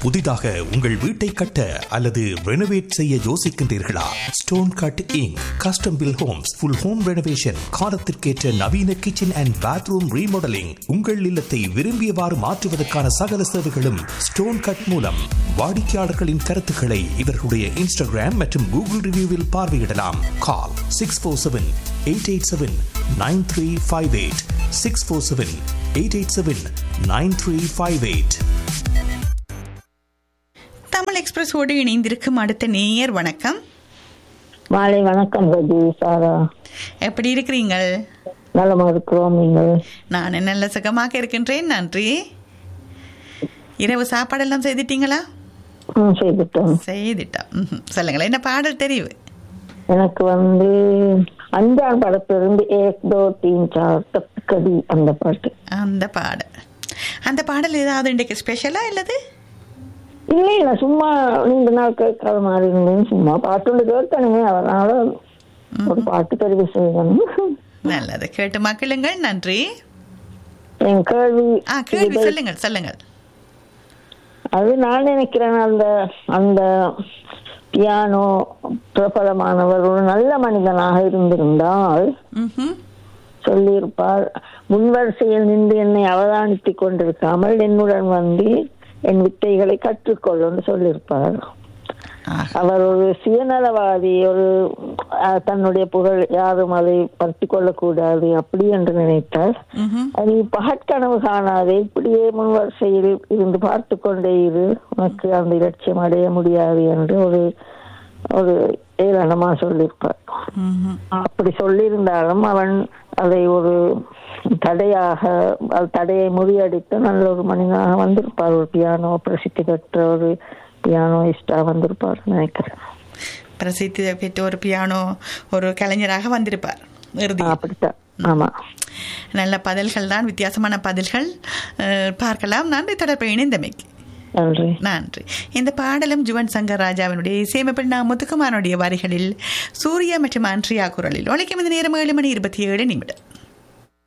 புதிதாக உங்கள் வீட்டை கட்ட அல்லது ரெனோவேட் செய்ய யோசிக்கின்றீர்களா Stone Cut Inc custom built homes full home renovation காலத்திற்கேற்ற நவீன கிச்சன் அண்ட் பாத்ரூம் ரீமாடலிங் உங்கள் இல்லத்தை விரும்பியவாறு மாற்றுவதற்கான சகல சேவைகளும் ஸ்டோன் கட் மூலம் வாடிக்கையாளர்களின் கருத்துக்களை இவர்களுடைய இன்ஸ்டாகிராம் மற்றும் கூகுள் ரிவ்யூவில் பார்வையிடலாம் call six four seven eight eight seven nine three five eight six four seven eight eight seven nine three five eight Tamil எக்ஸ்பிரஸோடு இணைந்திருக்கும் அடுத்த நேயர் வணக்கம் மாலை வணக்கம் ரஜி சாரா எப்படி இருக்கிறீங்கள் நலமா இருக்கிறோம் நீங்கள் நான் நல்ல சுகமாக இருக்கின்றேன் நன்றி இரவு சாப்பாடெல்லாம் செய்துட்டீங்களா ம் செய்துட்டோம் செய்துட்டோம் ம்ஹும். சொல்லுங்களேன் என்ன பாடல் தெரிவு எனக்கு வந்து அஞ்சாம் படத்திலிருந்து ஏக் தோ தீன் சார் தப்பு கடி அந்த பாட்டு அந்த பாடல் அந்த பாடல் ஏதாவது இன்றைக்கு ஸ்பெஷலா இல்லது இல்லை இல்லை சும்மா நீண்ட நாள் கேட்காத மாதிரி இருந்தேன் சும்மா பாட்டு ஒன்று கேட்கணுமே அதனால ஒரு பாட்டு தெரிவு செய்யணும் நல்லது கேட்டு மக்களுங்கள் நன்றி என் கேள்வி ஆ கேள்வி சொல்லுங்கள் சொல்லுங்கள் அது நான் நினைக்கிறேன் அந்த அந்த பியானோ பிரபலமானவர் ஒரு நல்ல மனிதனாக இருந்திருந்தால் ம்ஹும். சொல்லியிருப்பார் முன்வரிசையில் நின்று என்னை அவதானித்துக் கொண்டிருக்காமல் என்னுடன் வந்து என் வித்தைகளை கற்றுக்கொள்ளும்னு சொல்லியிருப்பார் ஆ, அவர் ஒரு சுயநலவாதி ஒரு அஹ், தன்னுடைய புகழ் யாரும் அதை பறித்துக் கொள்ளக்கூடாது அப்படி என்று நினைத்தார் ம்ஹும். நீ பகற்கனவு காணாதே இப்படியே முன் வரிசையில் இருந்து பார்த்து கொண்டே இரு உனக்கு அந்த இலட்சியம் அடைய முடியாது என்று ஒரு ஒரு ஏளனமா சொல்லியிருப்பார் ம்ஹும். அப்படி சொல்லியிருந்தாலும் அவன் அதை ஒரு தடையாக அது தடையை முறியடித்து நல்ல ஒரு மனிதனாக வந்திருப்பார் ஒரு பியானோ பிரசித்தி பெற்ற ஒரு பியானோயிஸ்டா வந்திருப்பார் நினைக்கிறேன் பிரசித்தி பெற்ற ஒரு பியானோ ஒரு கலைஞராக வந்திருப்பார் இறுதி அப்படித்தான் ஆமா நல்ல பதில்கள் தான் வித்தியாசமான பதில்கள் அஹ், பார்க்கலாம் நன்றி தொடர்பு இணைந்தமைக்கு நன்றி நன்றி இந்த பாடலும் ஜுவன் சங்கர் ராஜாவினுடைய இசையமைப்பில் நான் முத்துக்குமாரனுடைய வரிகளில் சூர்யா மற்றும் ஆண்ட்ரியா குரலில் ஒழிக்கும் இந்த நேரம் ஏழு மணி இருபத்தி ஏழு நிமிடம்